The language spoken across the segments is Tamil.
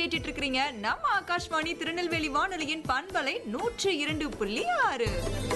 கேட்டுட்டு இருக்கிறீங்க நம்ம ஆகாஷ்வாணி திருநெல்வேலி வானொலியின் பண்பலை நூற்று இரண்டு புள்ளி ஆறு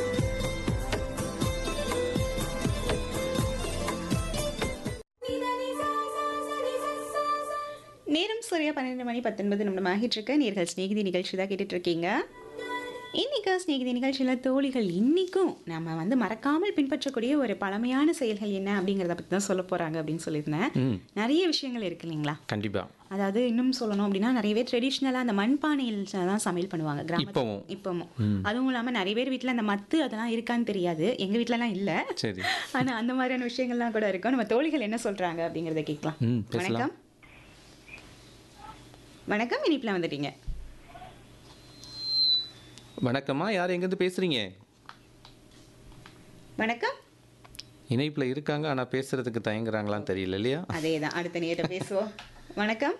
நேரம் சரியா பன்னெண்டு மணி பத்தொன்பது நிமிடம் ஆகிட்டு இருக்கு நேர்கள் ஸ்நேகிதி நிகழ்ச்சி தான் கேட்டுட்டு இருக்கீங்க இன்னைக்கு ஸ்நேகிதி நிகழ்ச்சியில் தோழிகள் இன்னைக்கும் நம்ம வந்து மறக்காமல் பின்பற்றக்கூடிய ஒரு பழமையான செயல்கள் என்ன அப்படிங்கிறத பற்றி தான் சொல்ல போறாங்க அப்படின்னு சொல்லியிருந்தேன் ம் நிறைய விஷயங்கள் இருக்கு இல்லைங்களா கண்டிப்பா அதாவது இன்னும் சொல்லணும் அப்படின்னா நிறைய பேர் ட்ரெடிஷ்னலாக அந்த மண்பானையில் தான் சமையல் பண்ணுவாங்க கிராமத்தில் இப்பவும் இப்பவும் அதுவும் இல்லாமல் நிறைய பேர் வீட்டில் அந்த மத்து அதெல்லாம் இருக்கான்னு தெரியாது எங்கள் வீட்டிலலாம் இல்லை சரி ஆனால் அந்த மாதிரியான விஷயங்கள்லாம் கூட இருக்கும் நம்ம தோழிகள் என்ன சொல்றாங்க அப்படிங்கிறத கேட்கலாம் ம் பேசலாம் வணக்கம் வணக்கம் இனிப்பில் வந்துட்டீங்க வணக்கம்மா யார் எங்கேருந்து பேசுறீங்க வணக்கம் இணைப்புல இருக்காங்க ஆனா பேசுறதுக்கு தயங்குறாங்களான்னு தெரியல இல்லையா அதே தான் அடுத்த நேர பேசுவோம் வணக்கம்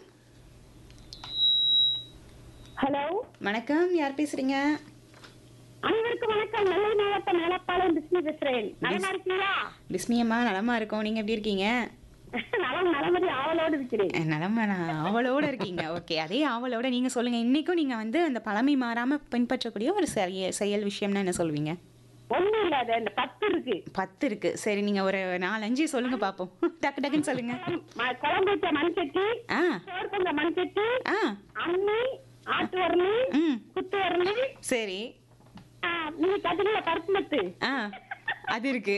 ஹலோ வணக்கம் யார் பேசுறீங்க அனைவருக்கும் வணக்கம் நெல்லை மாவட்டம் மேலப்பாளையம் பிஸ்மி பேசுறேன் நலமா இருக்கீங்களா பிஸ்மியம்மா நலமா இருக்கோம் நீங்க எப்படி இருக்கீங்க நலம் நலமதி ஆவலோடு இருக்கிறேன் அஹ், நலமா நான் ஆவலோட இருக்கீங்க ஓகே அதே ஆவலோட நீங்க சொல்லுங்க இன்னைக்கும் நீங்க வந்து அந்த பழமை மாறாம பின்பற்றக்கூடிய ஒரு செயல் செயல் விஷயம்னா என்ன சொல்லுவீங்க ஒண்ணும் இல்ல அது அந்த பத்து இருக்கு பத்து இருக்கு சரி நீங்க ஒரு நாலஞ்சு சொல்லுங்க பாப்போம் டக்கு டக்குன்னு சொல்லுங்க ம- குழம்பு வச்ச மண் சட்டி ஆ சோறு பொங்க மண் சட்டி ஆ அம்மி ஆட்டு வரலி ம் குத்து வரலி சரி நீங்க கட்டில பருப்பு மத்து ஆ அது இருக்கு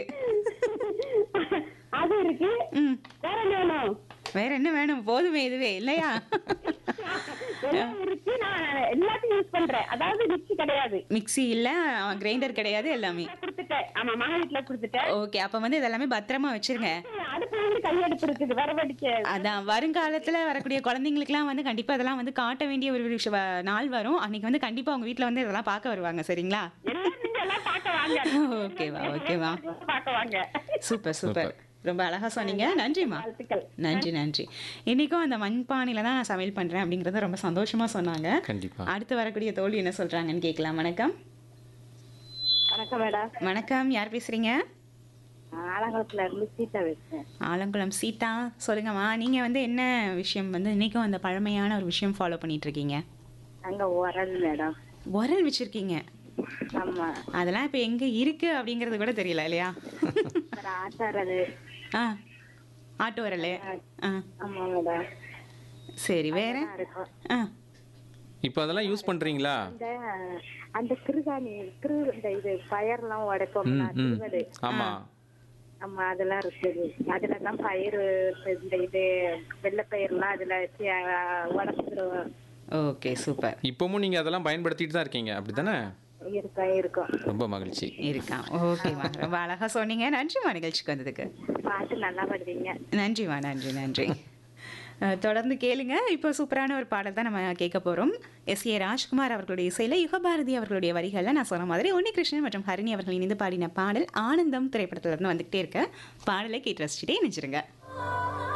அது இருக்கு ம் வேற என்ன வேணும் வேற என்ன வேணும் போதுமே இதுவே இல்லையா எல்லாம் இருக்கு நான் எல்லாத்தையும் யூஸ் பண்றேன் அதாவது மிக்ஸி கிடையாது மிக்ஸி இல்ல கிரைண்டர் கிடையாது எல்லாமே நான் கொடுத்துட்டேன் ஆமா மக வீட்டுல கொடுத்துட்டேன் ஓகே அப்ப வந்து இதெல்லாமே பத்திரமா வச்சிருங்க அடுப்புல வந்து கையெடுப்பு இருக்குது வரவடிக்க அதான் வருங்காலத்துல வரக்கூடிய குழந்தைங்களுக்குலாம் வந்து கண்டிப்பா இதெல்லாம் வந்து காட்ட வேண்டிய ஒரு விஷய வ- நாள் வரும் அன்னைக்கு வந்து கண்டிப்பா உங்க வீட்ல வந்து இதெல்லாம் பார்க்க வருவாங்க சரிங்களா எல்லாம் நீங்க எல்லாம் பார்க்க வாங்க ஓகேவா ஓகேவா பார்க்க வாங்க சூப்பர் சூப்பர் ரொம்ப அழகா சொன்னீங்க நன்றிம்மா வாழ்த்துக்கள் நன்றி நன்றி இன்னைக்கும் அந்த மண்பானையில தான் நான் சமையல் பண்றேன் அப்படிங்கறத ரொம்ப சந்தோஷமா சொன்னாங்க கண்டிப்பா அடுத்து வரக்கூடிய தோழி என்ன சொல்றாங்கன்னு கேட்கலாம் வணக்கம் வணக்கம் மேடம் வணக்கம் யார் பேசுறீங்க ஆலங்குளத்துல இருந்து சீதா பேசுறேன் ஆலங்குளம் சீதா சொல்லுங்கம்மா நீங்க வந்து என்ன விஷயம் வந்து இன்னைக்கும் அந்த பழமையான ஒரு விஷயம் ஃபாலோ பண்ணிட்டு இருக்கீங்க அங்க உரல் மேடம் உரல் வச்சிருக்கீங்க ஆமா அதெல்லாம் இப்போ எங்க இருக்கு அப்படிங்கிறது கூட தெரியல இல்லையா அப்புறம் ஆட்டாறது ஆ ஆட்டு உரல் ஆ ஆமா மேடம் சரி வேற இருக்கும் ஆ இப்போ அதெல்லாம் யூஸ் பண்றீங்களா அந்த அந்த கிருகாணி கிரு இந்த இது பயர்லாம் உடைப்போம்ல ம் ம் திருவடு ஆமா ஆமா அதெல்லாம் இருக்குது அதுல தான் பயிர் இந்த இது வெள்ளை பயிர்லாம் அதுல வச்சு உடச்சிருவோம் ஓகே சூப்பர் இப்பவும் நீங்க அதெல்லாம் பயன்படுத்திட்டு தான் இருக்கீங்க அப்படிதானே இருக்கும் இருக்கும் ரொம்ப மகிழ்ச்சி இருக்கான் ஓகேம்மா ரொம்ப அழகா சொன்னீங்க நன்றிம்மா நிகழ்ச்சிக்கு வந்ததுக்கு பாட்டு நல்லா பாடுவீங்க நன்றிம்மா நன்றி நன்றி அஹ், தொடர்ந்து கேளுங்க இப்போ சூப்பரான ஒரு பாடல் தான் நம்ம கேட்க போகிறோம் எஸ் ஏ ராஜ்குமார் அவர்களுடைய இசையில் யுகபாரதி அவர்களுடைய வரிகளில் நான் சொன்ன மாதிரி உன்னிகிருஷ்ணன் மற்றும் ஹரிணி அவர்கள் இணைந்து பாடின பாடல் ஆனந்தம் திரைப்படத்துல இருந்து வந்துகிட்டே இருக்க பாடலை கேட்டு ரசிச்சுட்டே நினைச்சிருங்க